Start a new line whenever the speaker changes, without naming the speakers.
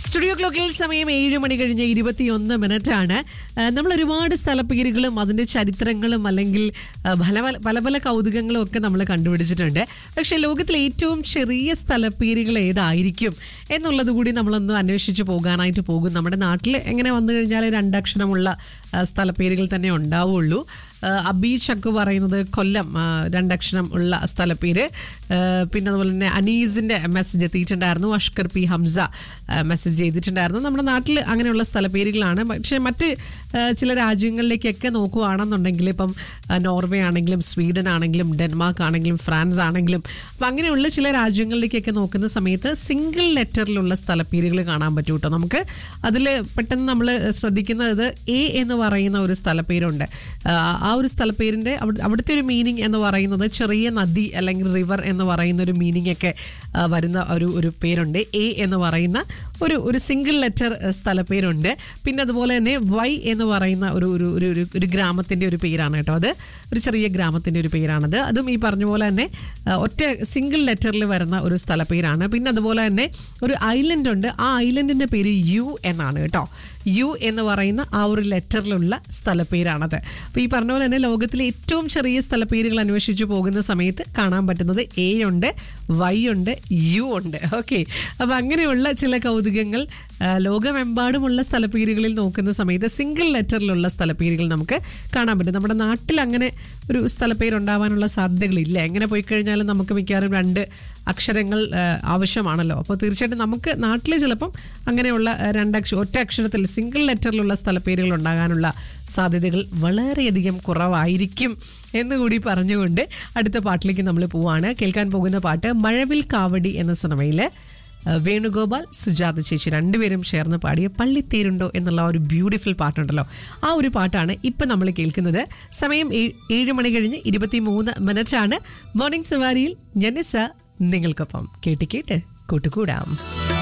studio ക്ലോക്കിൽ സമയം ഏഴ് മണി കഴിഞ്ഞ് ഇരുപത്തിയൊന്ന് മിനിറ്റ് ആണ് ആ, നമ്മൾ ഒരുപാട് സ്ഥലപ്പേരുകളും അതിന്റെ ചരിത്രങ്ങളും അല്ലെങ്കിൽ ആ, പല പല- പല പല കൗതുകങ്ങളും ഒക്കെ നമ്മൾ കണ്ടുപിടിച്ചിട്ടുണ്ട് പക്ഷെ ലോകത്തിലെ ഏറ്റവും ചെറിയ സ്ഥലപ്പേരുകൾ ഏതായിരിക്കും എന്നുള്ളത് കൂടി നമ്മളൊന്ന് അന്വേഷിച്ച് പോകാനായിട്ട് പോകും നമ്മുടെ നാട്ടിൽ എങ്ങനെ വന്നു കഴിഞ്ഞാൽ രണ്ടക്ഷരമുള്ള ആ, സ്ഥലപ്പേരുകൾ തന്നെ ഉണ്ടാവുള്ളൂ ആ, അബി ചക്ക് പറയുന്നത് കൊല്ലം ആ, രണ്ടക്ഷരം ഉള്ള സ്ഥലപ്പേര് ആ, പിന്നെ അതുപോലെ തന്നെ അനീസിന്റെ മെസ്സേജ് എത്തിയിട്ടുണ്ടായിരുന്നു അഷ്കർ പി ഹംസ ആ, മെസ്സേജ് ചെയ്തിട്ടുണ്ടായിരുന്നു നമ്മുടെ നാട്ടിൽ അങ്ങനെയുള്ള സ്ഥലപ്പേരുകളാണ് പക്ഷേ മറ്റ് ആ, ചില രാജ്യങ്ങളിലേക്കൊക്കെ നോക്കുകയാണെന്നുണ്ടെങ്കിൽ ഇപ്പം ആ, നോർവേ ആണെങ്കിലും സ്വീഡൻ ആണെങ്കിലും ഡെൻമാർക്ക് ആണെങ്കിലും ഫ്രാൻസ് ആണെങ്കിലും അപ്പം അങ്ങനെയുള്ള ചില രാജ്യങ്ങളിലേക്കൊക്കെ നോക്കുന്ന സമയത്ത് സിംഗിൾ ലെറ്ററിലുള്ള സ്ഥലപ്പേരുകൾ കാണാൻ പറ്റും കേട്ടോ നമുക്ക് അതിൽ പെട്ടെന്ന് നമ്മൾ ശ്രദ്ധിക്കുന്നത് എ എന്ന് പറയുന്ന ഒരു സ്ഥലപ്പേരുണ്ട് ആ, ആ ഒരു സ്ഥലപ്പേരിൻ്റെ അവിടെ അവിടുത്തെ ഒരു മീനിങ് എന്ന് പറയുന്നത് ചെറിയ നദി അല്ലെങ്കിൽ റിവർ എന്ന് പറയുന്ന ഒരു മീനിങ് ഒക്കെ ആ, വരുന്ന ഒരു ഒരു പേരുണ്ട് എ എന്ന് പറയുന്ന ഒരു ഒരു സിംഗിൾ ലെറ്റർ സ്ഥലപ്പേരുണ്ട് പിന്നെ അതുപോലെ തന്നെ വൈ എന്ന് പറയുന്ന ഒരു ഒരു ഒരു ഒരു ഒരു ഗ്രാമത്തിൻ്റെ ഒരു പേരാണ് കേട്ടോ അത് ഒരു ചെറിയ ഗ്രാമത്തിൻ്റെ ഒരു പേരാണത് അതും ഈ പറഞ്ഞ പോലെ തന്നെ ആ, ഒറ്റ സിംഗിൾ ലെറ്ററിൽ വരുന്ന ഒരു സ്ഥലപ്പേരാണ് പിന്നെ അതുപോലെ തന്നെ ഒരു ഐലൻഡ് ഉണ്ട് ആ ഐലൻഡിൻ്റെ പേര് യു എന്നാണ് കേട്ടോ യു എന്ന് പറയുന്ന ആ ഒരു ലെറ്ററിലുള്ള സ്ഥലപ്പേരാണത് അപ്പോൾ ഈ പറഞ്ഞ പോലെ തന്നെ ലോകത്തിലെ ഏറ്റവും ചെറിയ സ്ഥലപ്പേരുകൾ അന്വേഷിച്ചു പോകുന്ന സമയത്ത് കാണാൻ പറ്റുന്നത് എ ഉണ്ട് വൈ ഉണ്ട് യു ഉണ്ട് ഓക്കെ അപ്പോൾ അങ്ങനെയുള്ള ചില കൗതുകങ്ങൾ ആ, ലോകമെമ്പാടുമുള്ള സ്ഥലപ്പേരുകളിൽ നോക്കുന്ന സമയത്ത് സിംഗിൾ ലെറ്ററിലുള്ള സ്ഥലപ്പേരുകൾ നമുക്ക് കാണാൻ പറ്റും നമ്മുടെ നാട്ടിൽ അങ്ങനെ ഒരു സ്ഥലപ്പേരുണ്ടാവാനുള്ള സാധ്യതകളില്ല എങ്ങനെ പോയി കഴിഞ്ഞാലും നമുക്ക് മിക്കവാറും രണ്ട് അക്ഷരങ്ങൾ ആ, ആവശ്യമാണല്ലോ അപ്പോൾ തീർച്ചയായിട്ടും നമുക്ക് നാട്ടിൽ ചിലപ്പം അങ്ങനെയുള്ള ആ, രണ്ടക്ഷ ഒറ്റ അക്ഷരത്തിൽ സിംഗിൾ ലെറ്ററിലുള്ള സ്ഥലപ്പേരുകൾ ഉണ്ടാകാനുള്ള സാധ്യതകൾ വളരെയധികം കുറവായിരിക്കും എന്നുകൂടി പറഞ്ഞുകൊണ്ട് അടുത്ത പാട്ടിലേക്ക് നമ്മൾ പോവാണ് കേൾക്കാൻ പോകുന്ന പാട്ട് മഴവിൽ കാവടി എന്ന സിനിമയിൽ വേണുഗോപാൽ സുജാത ചേച്ചി രണ്ടുപേരും ചേർന്ന് പാടിയ പള്ളിത്തേരുണ്ടോ എന്നുള്ള ആ ഒരു ബ്യൂട്ടിഫുൾ പാട്ടുണ്ടല്ലോ ആ ഒരു പാട്ടാണ് ഇപ്പം നമ്മൾ കേൾക്കുന്നത് സമയം ഏ- ഏഴ് മണി കഴിഞ്ഞ് ഇരുപത്തി മൂന്ന് മിനിറ്റാണ് മോർണിംഗ് സവാരിയിൽ ജനിസ നിങ്ങൾക്കൊപ്പം കേട്ട് കേട്ട് കൂട്ടുകൂടാം